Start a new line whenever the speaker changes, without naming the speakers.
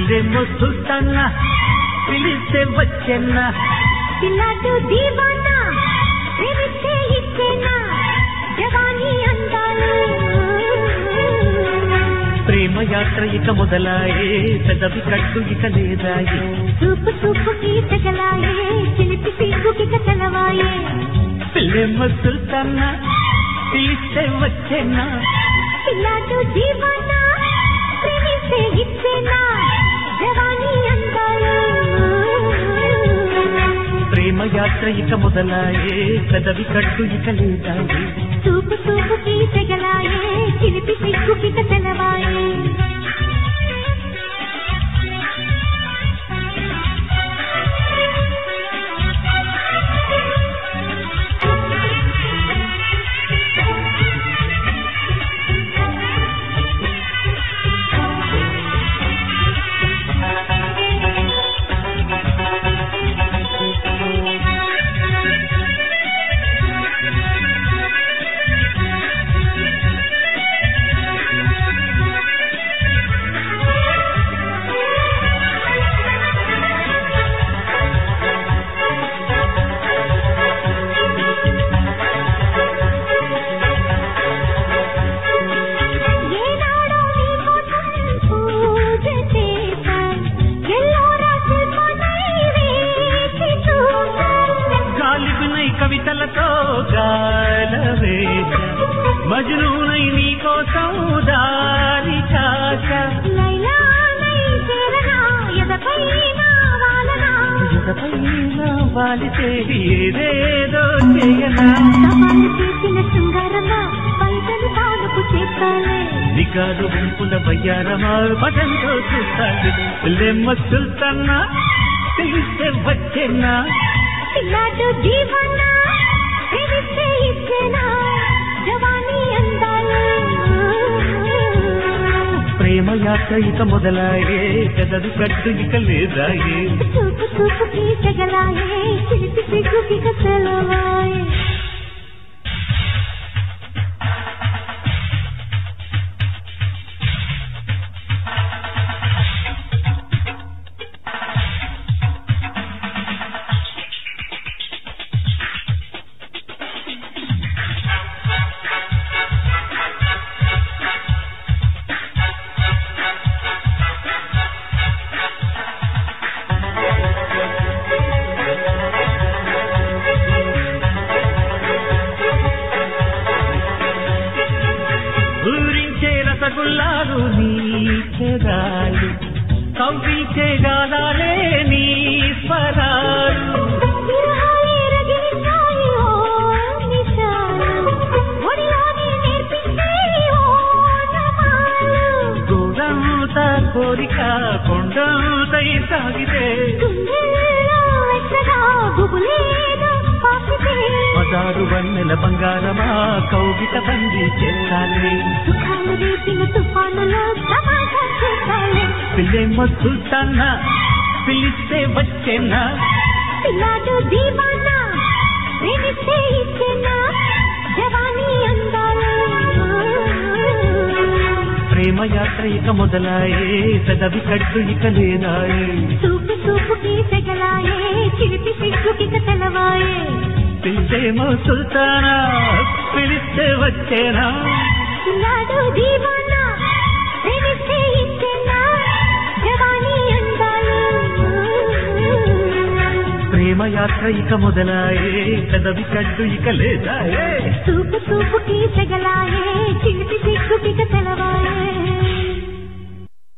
పిల్లెమ్మో సుల్తానా పిలిస్తే వచ్చెన్నా
పిల్లాడు దీవానా ప్రేమిస్తే ఇచ్చేనా జవానీ అందాలు
ప్రేమ యాత్ర ఇక మొదలాయే పెదవి కట్టు ఇక లేదాయే
చూపు చూపుకి తెగలాయే చిలిపి సిగ్గుకి కథలవాయే
పిల్లెమ్మ సుల్తానా పిలిస్తే వచ్చెన్నా
పిల్లాడు దీవానా ప్రేమిస్తే ఇచ్చేనా జవానీ అందాలు
ప్రేమ యాత్ర ఇక మొదలాయే పెదవి కట్టు ఇక లేదాయే
చూపు చూపుకి తెగలాయే చిలిపి సిగ్గుకి కథలవాయే ఏనాడో నీకోసం పూజ చేశాం ఎల్లోరా శిల్పమై వేచి చూశాం
గాలిబినై కవితలతో గాలవేశ మజనూనై నీ కోసం దారి చాచ
లైలానై చేరనా ఎదపైన వాలనా
ఎదపైన వాలితే ఏదేదో చేయనా
సవాలు చేసిన శృంగారమా పైసలు తానుకు చేస్తాలే
నికాదు గుంపుల బయ్యారమా పదంతో చూస్తాడు లెమ్మ సుల్తానా తెలిస్తే వచ్చేనా
పిల్లాడు జీవనా ప్రేమిస్తే ఇచ్చేనా జవానీ అందాలు
ప్రేమ యాత్ర ఇక మొదలాయే పెదవి కట్టు ఇక లేదాయే
చూపు చూపుకి తెగలాయే చిలిపి సిగ్గుకి కసలవాయే
ఊరించే రసగుల్లాలు నీ చెదాలు కవ్వించే గాదాలే నీ స్వరాలు
విరహాలే రగిలిస్తాయి ఓ నిశాలు ఒడిలోనే నేర్పించే ఓ నమాలు
గోడంత కోరిక కొండంతై సాగితే
గుండెల్లో ఎక్కడా గుబులేదో పాకితే
పదారు వన్నెల బంగారమా కౌగిట బందీ చేస్తాలే
సుఖాలు రేసిన తుఫానులో తమాషా చేస్తాలే
పిల్లెమ్మ సుల్తానా పిలిస్తే వచ్చేనా
పిల్లాడు దీవానా ప్రేమిస్తే ఇచ్చేనా జవానీ అందాలు
ప్రేమ యాత్ర ఇక మొదలాయే పెదవి కట్టు ఇక లేదాయే
చూపు చూపుకి తెగలాయే చిలిపి సిగ్గుకి కథలవాయే
పిలిచేమో సుల్తానా పిలిస్తే వచ్చేనా
పిల్లాడు దీవానా ప్రేమిస్తే ఇచ్చేనా జవానీ అందాలు
ప్రేమ యాత్ర ఇక మొదలాయే పెదవి కట్టు ఇక లేదాయే
చూపు చూపుకి తెగలాయే చిలిపి సిగ్గుకి కథలవాయే